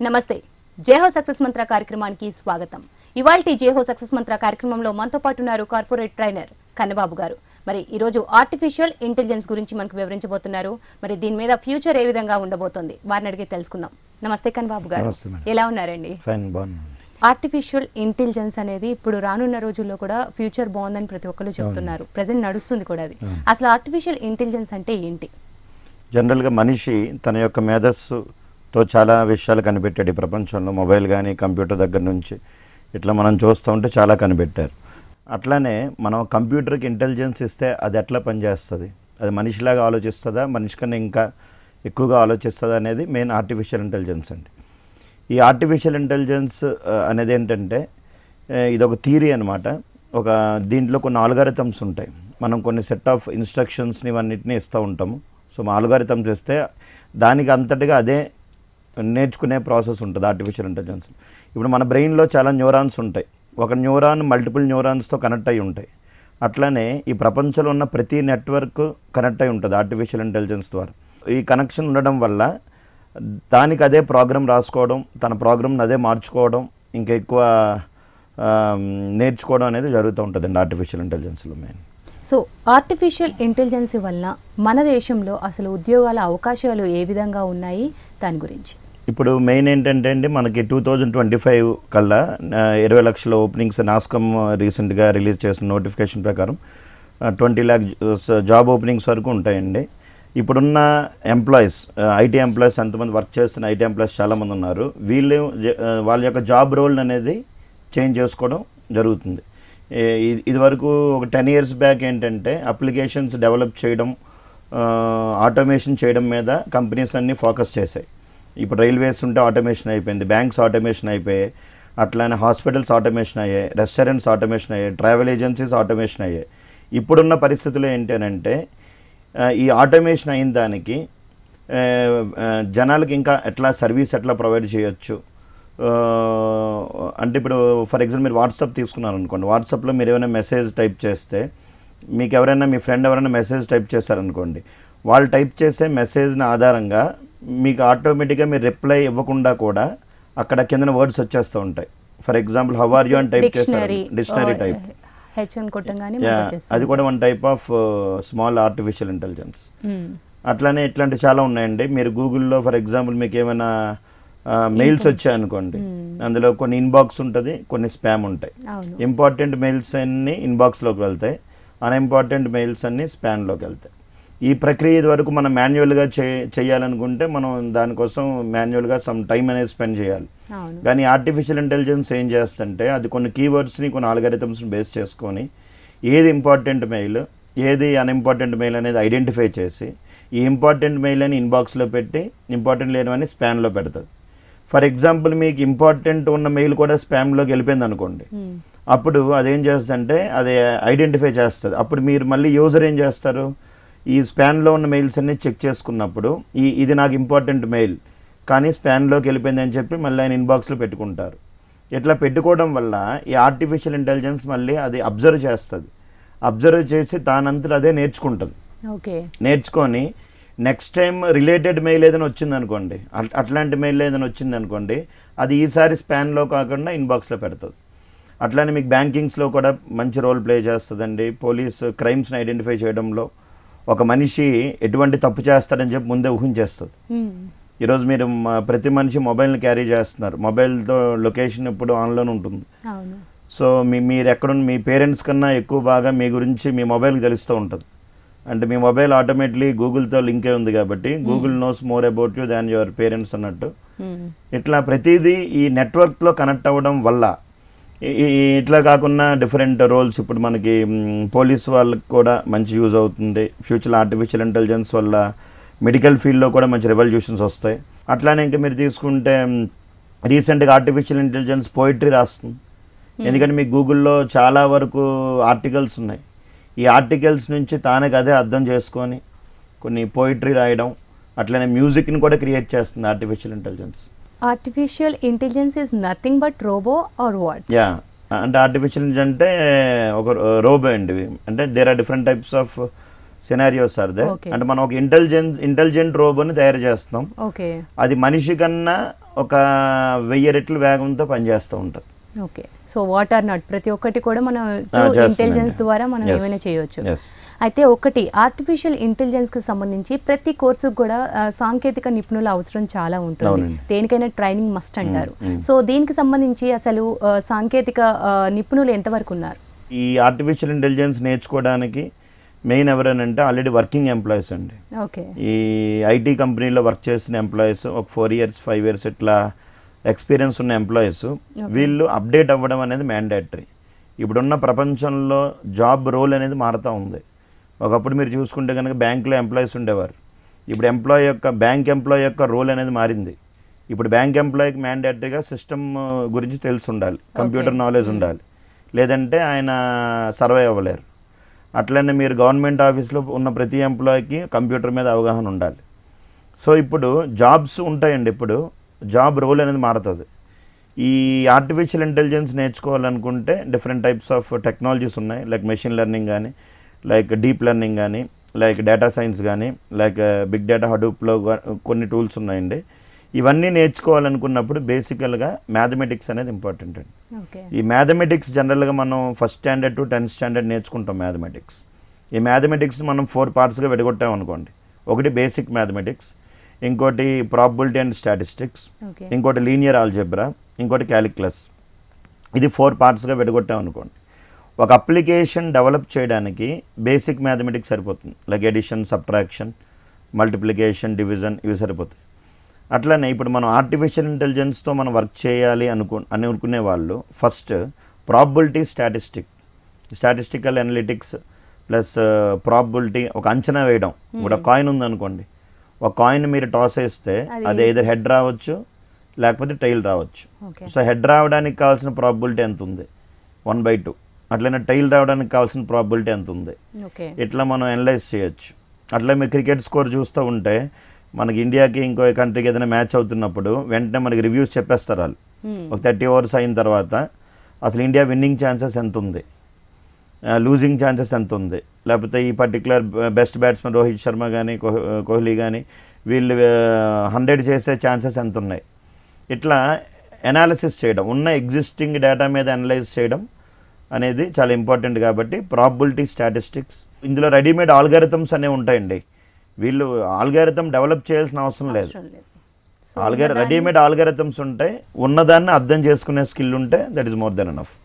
నమస్తే జేహో సక్సెస్ మంత్ర కార్యక్రమానికి స్వాగతం ఇవాల్టి జేహో సక్సెస్ మంత్ర కార్యక్రమంలో మనతో పాటు ఉన్నారు కార్పొరేట్ ట్రైనర్ కన్నబాబు గారు మరి ఈరోజు ఆర్టిఫిషియల్ ఇంటెలిజెన్స్ గురించి మనకు వివరించబోతున్నారు మరి దీని మీద ఫ్యూచర్ ఏ విధంగా ఉండబోతోంది వారిని అడిగి తెలుసుకుందాం నమస్తే కన్నబాబు గారు నమస్తే మేడం. ఎలా ఉన్నారండి ఫైన్ బాగున్నాను ఆర్టిఫిషియల్ ఇంటెలిజెన్స్ అనేది ఇప్పుడు రానున్న రోజుల్లో కూడా ఫ్యూచర్ బాగుందని ప్రతి ఒక్కరు చెప్తున్నారు ప్రజెంట్ నడుస్తుంది కూడా అది అసలు ఆర్టిఫిషియల్ ఇంటెలిజెన్స్ అంటే ఏంటి జనరల్గా మనిషి తన యొక్క మేధస్సుతో చాలా విషయాలు కనిపెట్టాడు ఈ ప్రపంచంలో మొబైల్ కానీ కంప్యూటర్ దగ్గర నుంచి ఇట్లా మనం చూస్తూ ఉంటే చాలా కనిపెట్టారు అట్లానే మనం కంప్యూటర్కి ఇంటెలిజెన్స్ ఇస్తే అది ఎట్లా పనిచేస్తుంది అది మనిషిలాగా ఆలోచిస్తుందా మనిషి కన్నా ఇంకా ఎక్కువగా ఆలోచిస్తుందా అనేది మెయిన్ ఆర్టిఫిషియల్ ఇంటెలిజెన్స్ అండి ఈ ఆర్టిఫిషియల్ ఇంటెలిజెన్స్ ఆ, అనేది ఏంటంటే ఆ, ఇది ఒక థీరీ అనమాట ఒక దీంట్లో కొన్ని ఆల్గారిథమ్స్ ఉంటాయి మనం కొన్ని సెట్ ఆఫ్ ఇన్స్ట్రక్షన్స్ని ఇవన్నిటిని ఇస్తూ ఉంటాము సో మా ఆల్గారిథమ్స్ ఇస్తే దానికి అంతటిగా అదే నేర్చుకునే ప్రాసెస్ ఉంటుంది ఆర్టిఫిషియల్ ఇంటెలిజెన్స్ ఇప్పుడు మన బ్రెయిన్లో చాలా న్యూరాన్స్ ఉంటాయి ఒక న్యూరాన్ మల్టిపుల్ న్యూరాన్స్తో కనెక్ట్ అయి ఉంటాయి అట్లానే ఈ ప్రపంచంలో ఉన్న ప్రతి నెట్వర్క్ కనెక్ట్ అయి ఉంటుంది ఆర్టిఫిషియల్ ఇంటెలిజెన్స్ ద్వారా ఈ కనెక్షన్ ఉండడం వల్ల దానికి అదే ప్రోగ్రామ్ రాసుకోవడం తన ప్రోగ్రామ్ని అదే మార్చుకోవడం ఇంకా ఎక్కువ ఆ, నేర్చుకోవడం అనేది జరుగుతూ ఉంటుందండి ఆర్టిఫిషియల్ ఇంటెలిజెన్స్లో మెయిన్ సో ఆర్టిఫిషియల్ ఇంటెలిజెన్స్ వల్ల మన దేశంలో అసలు ఉద్యోగాల అవకాశాలు ఏ విధంగా ఉన్నాయి దాని గురించి ఇప్పుడు మెయిన్ ఏంటంటే అండి మనకి టూ థౌజండ్ ట్వంటీ ఫైవ్ కల్లా ఆ, ఇరవై లక్షల ఓపెనింగ్స్ నాస్కమ్ రీసెంట్గా రిలీజ్ చేసిన నోటిఫికేషన్ ప్రకారం ట్వంటీ ల్యాక్ జాబ్ ఓపెనింగ్స్ వరకు ఉంటాయండి ఇప్పుడున్న ఎంప్లాయీస్ ఐటీ ఎంప్లాయీస్ ఎంతమంది వర్క్ చేస్తున్న ఐటీ ఎంప్లాయీస్ చాలామంది ఉన్నారు వీళ్ళు జ- ఆ, వాళ్ళ యొక్క జాబ్ రోల్ అనేది చేంజ్ చేసుకోవడం జరుగుతుంది ఏ- ఇది- ఇది వరకు ఒక టెన్ ఇయర్స్ బ్యాక్ ఏంటంటే అప్లికేషన్స్ డెవలప్ చేయడం ఆటోమేషన్ చేయడం మీద కంపెనీస్ అన్నీ ఫోకస్ చేశాయి ఇప్పుడు రైల్వేస్ ఉంటే ఆటోమేషన్ అయిపోయింది బ్యాంక్స్ ఆటోమేషన్ అయిపోయాయి అట్లానే హాస్పిటల్స్ ఆటోమేషన్ అయ్యాయి రెస్టారెంట్స్ ఆటోమేషన్ అయ్యాయి ట్రావెల్ ఏజెన్సీస్ ఆటోమేషన్ అయ్యాయి ఇప్పుడున్న పరిస్థితులు ఏంటి అని అంటే ఆ, ఈ ఆటోమేషన్ అయిన దానికి ఆ, ఆ, జనాలకి ఇంకా ఎట్లా సర్వీస్ ఎట్లా ప్రొవైడ్ చేయొచ్చు ఆ, అంటే ఇప్పుడు ఫర్ ఎగ్జాంపుల్ మీరు వాట్సాప్ తీసుకున్నారు అనుకోండి వాట్సాప్లో మీరు ఏమైనా మెసేజ్ టైప్ చేస్తే మీకు ఎవరైనా మీ ఫ్రెండ్ ఎవరైనా మెసేజ్ టైప్ చేశారనుకోండి వాళ్ళు టైప్ చేసే మెసేజ్ని ఆధారంగా మీకు ఆటోమేటిక్గా మీరు రిప్లై ఇవ్వకుండా కూడా అక్కడ కింద వర్డ్స్ వచ్చేస్తూ ఉంటాయి for example how are you అని టైప్ చేస్తారు డిక్షనరీ డిక్షనరీ టైప్ హెచ్ అని కొట్టంగానే యా మనకు వచ్చేస్తుంది. అది కూడా one type of small artificial intelligence మ్మ్. అట్లానే ఇట్లాంటి చాలా ఉన్నాయండి మీరు గూగుల్లో ఫర్ ఎగ్జాంపుల్ మీకు ఏమైనా మెయిల్స్ వచ్చాయనుకోండి అందులో కొన్ని ఇన్బాక్స్ ఉంటుంది కొన్ని స్పామ్ ఉంటాయి అవును ఇంపార్టెంట్ మెయిల్స్ అన్ని ఇన్బాక్స్లోకి వెళ్తాయి అన్ఇంపార్టెంట్ మెయిల్స్ అన్ని స్పాన్లోకి వెళ్తాయి ఈ ప్రక్రియ ఇది వరకు మనం మాన్యువల్గా చే చేయాలనుకుంటే మనం దానికోసం మాన్యువల్గా సమ్ టైం అనేది స్పెండ్ చేయాలి అవును కానీ ఆర్టిఫిషియల్ ఇంటెలిజెన్స్ ఏం చేస్తుంటే అది కొన్ని కీవర్డ్స్ని కొన్ని ఆల్గరిథమ్స్ని బేస్ చేసుకొని ఏది ఇంపార్టెంట్ మెయిల్ ఏది అన్ఇంపార్టెంట్ మెయిల్ అనేది ఐడెంటిఫై చేసి ఈ ఇంపార్టెంట్ మెయిల్ అని ఇన్బాక్స్లో పెట్టి ఇంపార్టెంట్ లేనివని స్పాన్లో పెడుతుంది ఫర్ ఎగ్జాంపుల్ మీకు ఇంపార్టెంట్ ఉన్న మెయిల్ కూడా స్పామ్లోకి వెళ్ళిపోయింది అనుకోండి మ్మ్. అప్పుడు అదేం చేస్తుందంటే అది ఐడెంటిఫై చేస్తుంది అప్పుడు మీరు మళ్ళీ యూజర్ ఏం చేస్తారు ఈ స్పాన్లో ఉన్న మెయిల్స్ అన్ని చెక్ చేసుకున్నప్పుడు ఈ ఇది నాకు ఇంపార్టెంట్ మెయిల్ కానీ స్పాన్లోకి వెళ్ళిపోయింది అని చెప్పి మళ్ళీ ఆయన ఇన్బాక్స్లో పెట్టుకుంటారు ఇట్లా పెట్టుకోవడం వల్ల ఈ ఆర్టిఫిషియల్ ఇంటెలిజెన్స్ మళ్ళీ అది అబ్జర్వ్ చేస్తుంది అబ్జర్వ్ చేసి దానంతట అదే నేర్చుకుంటుంది ఓకే నేర్చుకొని నెక్స్ట్ టైం రిలేటెడ్ మెయిల్ ఏదైనా వచ్చింది అనుకోండి అట్- అట్లాంటి మెయిల్ ఏదైనా వచ్చింది అనుకోండి అది ఈసారి స్పాన్లో కాకుండా ఇన్బాక్స్లో పెడుతుంది అట్లానే మీకు బ్యాంకింగ్స్లో కూడా మంచి రోల్ ప్లే చేస్తుందండి పోలీస్ క్రైమ్స్ని ఐడెంటిఫై చేయడంలో ఒక మనిషి ఎటువంటి తప్పు చేస్తాడని చెప్పి ముందే ఊహించేస్తుంది మ్మ్. ఈరోజు మీరు మ- ప్రతి మనిషి మొబైల్ని క్యారీ చేస్తున్నారు మొబైల్తో లొకేషన్ ఎప్పుడు ఆన్లోనే ఉంటుంది అవును సో మీ మీరు ఎక్కడ మీ పేరెంట్స్ కన్నా ఎక్కువ బాగా మీ గురించి మీ మొబైల్కి తెలుస్తూ ఉంటుంది అంటే మీ మొబైల్ ఆటోమేటిక్లీ గూగుల్తో లింకే ఉంది కాబట్టి Google knows more about you than your parents అన్నట్టు మ్మ్. ఇట్లా ప్రతిదీ ఈ నెట్వర్క్లో కనెక్ట్ అవ్వడం వల్ల ఈ- ఈ- ఇట్లా కాకుండా డిఫరెంట్ రోల్స్ ఇప్పుడు మనకి పోలీస్ వాళ్ళకి కూడా మంచి యూజ్ అవుతుంది ఫ్యూచర్ ఆర్టిఫిషియల్ ఇంటెలిజెన్స్ వల్ల మెడికల్ ఫీల్డ్లో కూడా మంచి రెవల్యూషన్స్ వస్తాయి అట్లానే ఇంకా మీరు తీసుకుంటే రీసెంట్గా ఆర్టిఫిషియల్ ఇంటెలిజెన్స్ పోయిటరీ రాస్తుంది ఎందుకంటే మీకు గూగుల్లో చాలా వరకు ఆర్టికల్స్ ఉన్నాయి ఈ ఆర్టికల్స్ నుంచి తానకి అదే అర్థం చేసుకొని కొన్ని పోయిటరీ రాయడం అట్లనే మ్యూజిక్ని కూడా క్రియేట్ చేస్తుంది artificial intelligence artificial intelligence is nothing but robot or what yeah అంటే ఆర్టిఫిషియల్ అంటే ఒక రోబో అండి ఇవి. అంటే there are different types of scenarios are they Okay. అంటే మనం ఒక ఇంటెలిజెన్స్ ఇంటెలిజెంట్ రోబోని తయారు చేస్తున్నాం ఓకే అది మనిషి కన్నా ఒక వెయ్యి రెట్లు వేగంతో పనిచేస్తూ ఉంటుంది okay so what are not ప్రతి ఒక్కటి కూడా మనం చేస్తుందండి. ఇంటెలిజెన్స్ ద్వారా మనం Yes. ఏమైనా చేయొచ్చు ఎస్ అయితే ఒకటి ఆర్టిఫిషియల్ ఇంటెలిజెన్స్ కి సంబంధించి ప్రతి కోర్సుకు కూడా ఆ, సాంకేతిక నిపుణుల అవసరం చాలా ఉంటుంది అవునండి. దేనికైనా ట్రైనింగ్ మస్ట్ అంటారు మ్మ్. సో దీనికి సంబంధించి అసలు ఆ, సాంకేతిక ఆ, నిపుణులు ఎంతవరకు ఉన్నారు ఈ ఆర్టిఫిషియల్ ఇంటెలిజెన్స్ నేర్చుకోవడానికి మెయిన్ ఎవరనంటే ఆల్రెడీ వర్కింగ్ ఎంప్లాయీస్ అండి ఓకే ఈ ఐటీ కంపెనీలో వర్క్ చేసిన ఎంప్లాయీస్ ఒక ఫోర్ ఇయర్స్ ఫైవ్ ఇయర్స్ ఇట్లా ఎక్స్పీరియన్స్ ఉన్న ఎంప్లాయీస్ వీళ్ళు అప్డేట్ అవ్వడం అనేది మ్యాండేటరీ ఇప్పుడున్న ప్రపంచంలో జాబ్ రోల్ అనేది మారుతూ ఉంది ఒకప్పుడు మీరు చూసుకుంటే కనుక బ్యాంకులో ఎంప్లాయీస్ ఉండేవారు ఇప్పుడు ఎంప్లాయీ యొక్క బ్యాంక్ ఎంప్లాయీ యొక్క రోల్ అనేది మారింది ఇప్పుడు బ్యాంక్ ఎంప్లాయీకి మ్యాండేటరీగా సిస్టమ్ గురించి తెలిసి ఉండాలి కంప్యూటర్ నాలెడ్జ్ ఉండాలి లేదంటే ఆయన సర్వే అవ్వలేరు అట్లనే మీరు గవర్నమెంట్ ఆఫీస్లో ఉన్న ప్రతి ఎంప్లాయీకి కంప్యూటర్ మీద అవగాహన ఉండాలి సో ఇప్పుడు జాబ్స్ ఉంటాయండి ఇప్పుడు జాబ్ రోల్ అనేది మారుతుంది ఈ ఆర్టిఫిషియల్ ఇంటెలిజెన్స్ నేర్చుకోవాలనుకుంటే డిఫరెంట్ టైప్స్ ఆఫ్ టెక్నాలజీస్ ఉన్నాయి లైక్ మెషిన్ లెర్నింగ్ కానీ లైక్ డీప్ లెర్నింగ్ కానీ లైక్ డేటా సైన్స్ కానీ లైక్ బిగ్ డేటా హడూప్లో కొన్ని టూల్స్ ఉన్నాయండి ఇవన్నీ నేర్చుకోవాలనుకున్నప్పుడు బేసికల్గా మ్యాథమెటిక్స్ అనేది ఇంపార్టెంట్ అండి ఓకే ఈ మ్యాథమెటిక్స్ జనరల్గా మనం first standard to tenth standard నేర్చుకుంటాం మ్యాథమెటిక్స్ ఈ మ్యాథమెటిక్స్ మనం ఫోర్ పార్ట్స్గా విడగొట్టాం అనుకోండి ఒకటి బేసిక్ మ్యాథమెటిక్స్ ఇంకోటి ప్రాబిలిటీ అండ్ స్టాటిస్టిక్స్ ఓకే ఇంకోటి లీనియర్ ఆల్జెబ్రా ఇంకోటి క్యాలిక్యులస్ ఇది ఫోర్ పార్ట్స్గా విడగొట్టాం అనుకోండి ఒక అప్లికేషన్ డెవలప్ చేయడానికి బేసిక్ మ్యాథమెటిక్స్ సరిపోతుంది like addition subtraction multiplication division ఇవి సరిపోతాయి అట్లనే ఇప్పుడు మనం ఆర్టిఫిషియల్ ఇంటెలిజెన్స్తో మనం వర్క్ చేయాలి అనుకు అని అనుకునే వాళ్ళు first probability statistic statistical analytics plus probability ఒక అంచనా వేయడం ఇప్పుడు ఒక కాయిన్ ఉందనుకోండి ఒక కాయిన్ మీరు టాస్ వేస్తే అది- అది ఏదో హెడ్ రావచ్చు లేకపోతే టైల్ రావచ్చు ఓకే సో హెడ్ రావడానికి కావాల్సిన ప్రాబిలిటీ ఎంత ఉంది వన్ బై టూ అట్లనే టైల్ రావడానికి కావాల్సిన ప్రాబిలిటీ ఎంత ఉంది ఓకే ఇట్లా మనం అనలైజ్ చేయొచ్చు అట్లా మీరు క్రికెట్ స్కోర్ చూస్తూ ఉంటే మనకి ఇండియాకి ఇంకో కంట్రీకి ఏదైనా మ్యాచ్ అవుతున్నప్పుడు వెంటనే మనకి రివ్యూస్ చెప్పేస్తారు వాళ్ళు మ్మ్. ఒక థర్టీ ఓవర్స్ అయిన తర్వాత అసలు ఇండియా విన్నింగ్ ఛాన్సెస్ ఎంత ఉంది లూజింగ్ ఛాన్సెస్ ఎంత ఉంది లేకపోతే ఈ particular best batsmen Rohit Sharma కానీ కోహ్లీ కానీ వీళ్ళు హండ్రెడ్ చేసే ఛాన్సెస్ ఎంత ఉన్నాయి ఇట్లా ఎనాలిసిస్ చేయడం ఉన్న ఎగ్జిస్టింగ్ డేటా మీద అనలైజ్ చేయడం అనేది చాలా ఇంపార్టెంట్ కాబట్టి ప్రాబిలిటీ స్టాటిస్టిక్స్ ఇందులో రెడీమేడ్ ఆల్గారిథమ్స్ అనేవి ఉంటాయండి వీళ్ళు ఆల్గారిథం డెవలప్ చేయాల్సిన అవసరం లేదు అవసరం లేదు సో ఆల్గారి రెడీమేడ్ ఆల్గారిథమ్స్ ఉంటాయి ఉన్నదాన్ని అర్థం చేసుకునే స్కిల్ ఉంటే that is more than enough